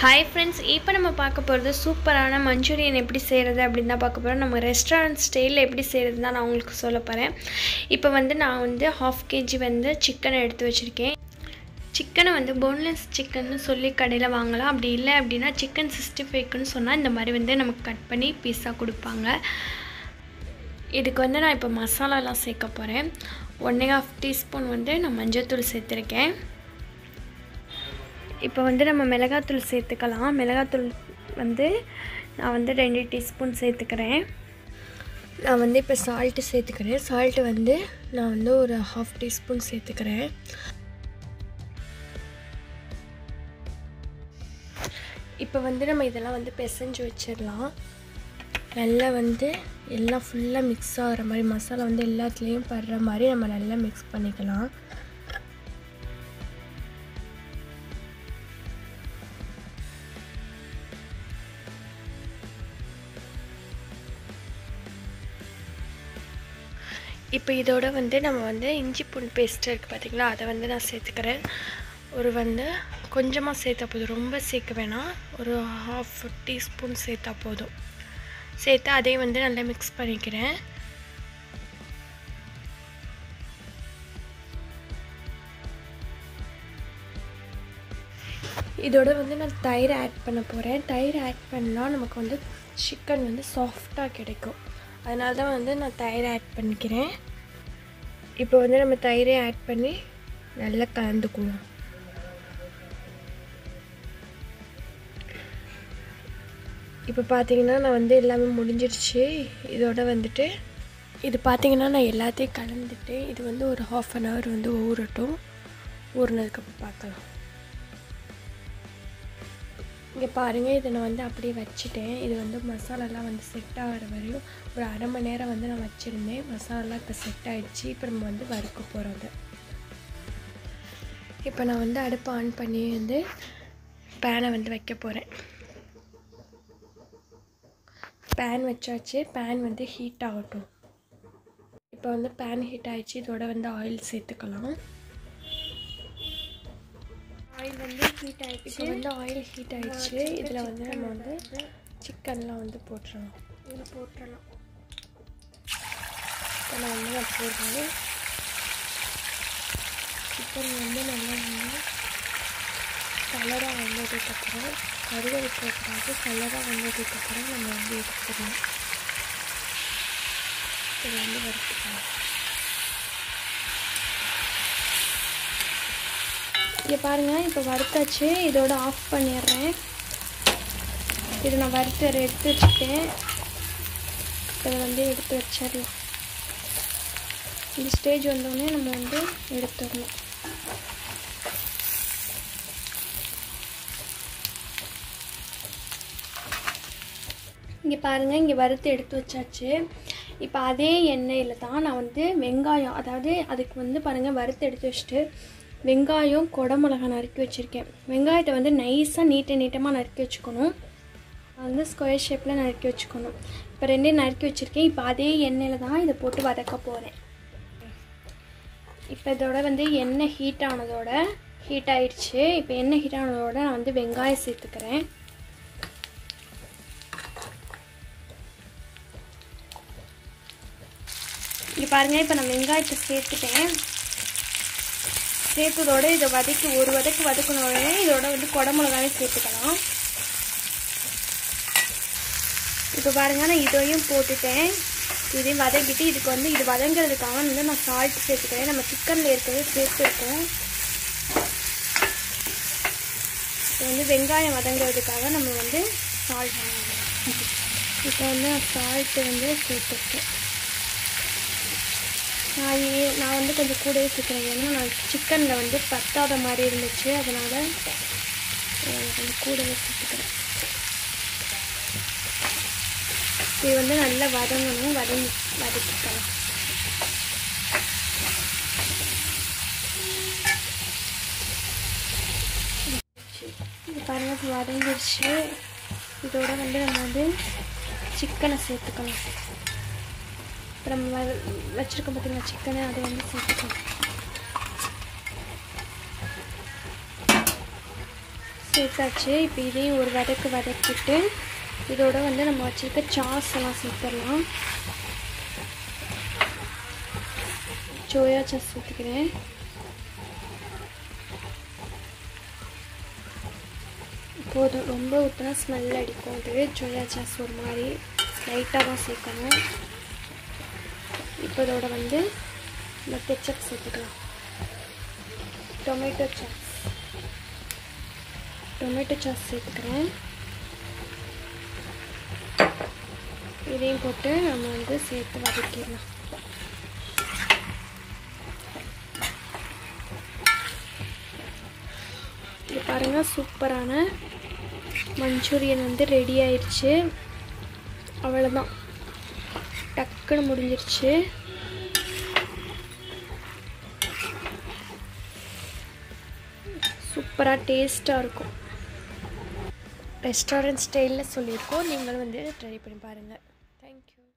hi friends இப்போ நம்ம பார்க்க போகிறது சூப்பரான மஞ்சூரியன் எப்படி செய்கிறது அப்படின்னு தான் பார்க்க போகிறோம் நம்ம ரெஸ்டாரண்ட் ஸ்டைலில் எப்படி செய்கிறது தான் நான் உங்களுக்கு சொல்ல போகிறேன் இப்போ வந்து நான் வந்து ஹாஃப் கேஜி வந்து சிக்கனை எடுத்து வச்சுருக்கேன் சிக்கனை வந்து போன்லெஸ் சிக்கன்னு சொல்லி கடையில் வாங்கலாம் அப்படி இல்லை அப்படின்னா சிக்கன் சிக்ஸ்டி ஃபைவ்க்குன்னு சொன்னால் இந்த மாதிரி வந்து நமக்கு கட் பண்ணி பீஸாக கொடுப்பாங்க இதுக்கு வந்து நான் இப்போ மசாலாலாம் சேர்க்க போகிறேன் ஒன்றே ஹாஃப் டீஸ்பூன் வந்து நான் மஞ்சள்தூள் சேர்த்துருக்கேன் இப்போ வந்து நம்ம மிளகாத்தூள் சேர்த்துக்கலாம் மிளகாத்தூள் வந்து நான் வந்து ரெண்டு டீஸ்பூன் சேர்த்துக்கிறேன் நான் வந்து இப்போ சால்ட்டு சேர்த்துக்கிறேன் சால்ட்டு வந்து நான் வந்து ஒரு ஹாஃப் டீஸ்பூன் சேர்த்துக்கிறேன் இப்போ வந்து நம்ம இதெல்லாம் வந்து பிசைஞ்சு வச்சிடலாம் நல்லா வந்து எல்லாம் ஃபுல்லாக மிக்ஸ் ஆகிற மாதிரி மசாலா வந்து எல்லாத்துலேயும் படுற மாதிரி நம்ம நல்லா மிக்ஸ் பண்ணிக்கலாம் இப்போ இதோட வந்து நம்ம வந்து இஞ்சி பூண்டு பேஸ்ட் இருக்குது பார்த்திங்களா அதை வந்து நான் சேர்த்துக்கிறேன் ஒரு வந்து கொஞ்சமாக சேர்த்தா போதும் ரொம்ப சேர்க்க வேணாம் ஒரு ஹாஃப் டீஸ்பூன் சேர்த்தா போதும் சேர்த்து அதையும் வந்து நல்லா மிக்ஸ் பண்ணிக்கிறேன் இதோட வந்து நான் தயிர் ஆட் பண்ண போகிறேன் தயிர் ஆட் பண்ணால் நமக்கு வந்து சிக்கன் வந்து சாஃப்டாக கிடைக்கும் அதனால தான் வந்து நான் தயிர் ஆட் பண்ணிக்கிறேன் இப்போ வந்து நம்ம தயிரை ஆட் பண்ணி நல்லா கலந்துக்குவோம் இப்போ பார்த்தீங்கன்னா நான் வந்து எல்லாமே முடிஞ்சிருச்சு இதோட வந்துட்டு இது பார்த்தீங்கன்னா நான் எல்லாத்தையும் கலந்துட்டு இது வந்து ஒரு ஹாஃப் அன் ஹவர் வந்து ஊறட்டும் ஊறினதுக்கப்புறம் பார்க்கலாம் இங்கே பாருங்கள் இதை நான் வந்து அப்படியே வச்சுட்டேன் இது வந்து மசாலாலாம் வந்து செட் ஆகிற வரையும் ஒரு அரை மணி நேரம் வந்து நான் வச்சுருந்தேன் மசாலாலாம் இப்போ செட் ஆகிடுச்சு இப்போ நம்ம வந்து வறுக்க போகிறோம் அதை இப்போ நான் வந்து அடுப்பு ஆன் பண்ணி வந்து பேனை வந்து வைக்க போகிறேன் பேன் வச்சாச்சு பேன் வந்து ஹீட் ஆகட்டும் இப்போ வந்து பேன் ஹீட் ஆகிடுச்சு இதோட வந்து ஆயில் சேர்த்துக்கலாம் ஆயில் வந்து ஹீட் ஆகிடுச்சு இப்போ வந்து ஆயில் ஹீட் ஆகிடுச்சு இதில் வந்து நம்ம வந்து சிக்கன்லாம் வந்து போட்டுடலாம் இதில் போட்டுடலாம் இப்போ நான் வந்து நான் போடுறேன் சிக்கன் வந்து நல்லா வந்து கலராக வந்ததுக்கப்புறம் கருவறை போட்டுறது கலராக வந்ததுக்கப்புறம் நம்ம வந்து எடுத்துக்கணும் இதை வந்து வறுத்துக்கலாம் இங்கே பாருங்கள் இப்போ வறுத்தாச்சு இதோட ஆஃப் பண்ணிடுறேன் இது நான் வறுத்து எடுத்து வச்சுட்டேன் இதை வந்து எடுத்து வச்சிடலாம் இந்த ஸ்டேஜ் வந்தோடனே நம்ம வந்து எடுத்துடணும் இங்கே பாருங்கள் இங்கே வறுத்து எடுத்து வச்சாச்சு இப்போ அதே எண்ணெயில் தான் நான் வந்து வெங்காயம் அதாவது அதுக்கு வந்து பாருங்கள் வறுத்து எடுத்து வச்சுட்டு வெங்காயம் குடமிளகா நறுக்கி வச்சுருக்கேன் வெங்காயத்தை வந்து நைஸாக நீட்ட நீட்டமாக நறுக்கி வச்சுக்கணும் வந்து ஸ்கொயர் ஷேப்பில் நறுக்கி வச்சுக்கணும் இப்போ ரெண்டையும் நறுக்கி வச்சுருக்கேன் இப்போ அதே எண்ணெயில் தான் இதை போட்டு வதக்க போகிறேன் இப்போ இதோட வந்து எண்ணெய் ஹீட் ஆனதோட ஹீட் ஆயிடுச்சு இப்போ எண்ணெய் ஹீட் ஆனதோட நான் வந்து வெங்காயம் சேர்த்துக்கிறேன் இங்கே பாருங்கள் இப்போ நான் வெங்காயத்தை சேர்த்துட்டேன் சேர்த்ததோட இதை வதக்கி ஒரு வதக்கு வதக்கின உடனே இதோட வந்து குடமிளகாவே சேர்த்துக்கலாம் இப்போ பாருங்க நான் இதையும் போட்டுட்டேன் இதையும் வதக்கிட்டு இதுக்கு வந்து இது வதங்கிறதுக்காக வந்து நான் சால்ட் சேர்த்துக்கிறேன் நம்ம சிக்கனில் இருக்கவே சேர்த்துருக்கோம் இப்போ வந்து வெங்காயம் வதங்கிறதுக்காக நம்ம வந்து சால்ட் இப்போ வந்து நான் சால்ட்டு வந்து சேர்த்துருக்கேன் நான் நான் வந்து கொஞ்சம் கூடவே சேர்க்குறேன் ஏன்னா நான் சிக்கனில் வந்து பத்தாத மாதிரி இருந்துச்சு அதனால் கொஞ்சம் கூடவே சேர்த்துக்கிறேன் இது வந்து நல்லா வதங்கணும் வதங்கி வதக்கிக்கலாம் இது பாருங்கள் வதங்கிடுச்சு இதோட வந்து நம்ம வந்து சிக்கனை சேர்த்துக்கலாம் இப்போ நம்ம வ வச்சுருக்கோம் பார்த்தீங்களா சிக்கனை அதை வந்து சேர்த்துக்கலாம் சேர்த்தாச்சு இப்போ இதையும் ஒரு வதக்கு வதக்கிட்டு இதோட வந்து நம்ம வச்சுருக்க சாஸ் எல்லாம் சேர்த்துடலாம் சோயா சாஸ் சேர்த்துக்கிறேன் போதும் ரொம்ப ஊற்றினா ஸ்மெல் அடிக்கும் அது சோயா சாஸ் ஒரு மாதிரி லைட்டாக தான் சேர்க்கணும் இப்போ இதோட வந்து இந்த கெச்சப் சேர்த்துக்கலாம் டொமேட்டோ சாஸ் டொமேட்டோ சாஸ் சேர்த்துக்கிறேன் இதையும் போட்டு நம்ம வந்து சேர்த்து வதக்கிடலாம் இது பாருங்கள் சூப்பரான மஞ்சூரியன் வந்து ரெடி ஆயிடுச்சு அவ்வளோதான் டக்குன்னு முடிஞ்சிருச்சு சூப்பராக டேஸ்ட்டாக இருக்கும் ரெஸ்டாரண்ட் ஸ்டைலில் சொல்லியிருக்கோம் நீங்களும் வந்து ட்ரை பண்ணி பாருங்கள் தேங்க்யூ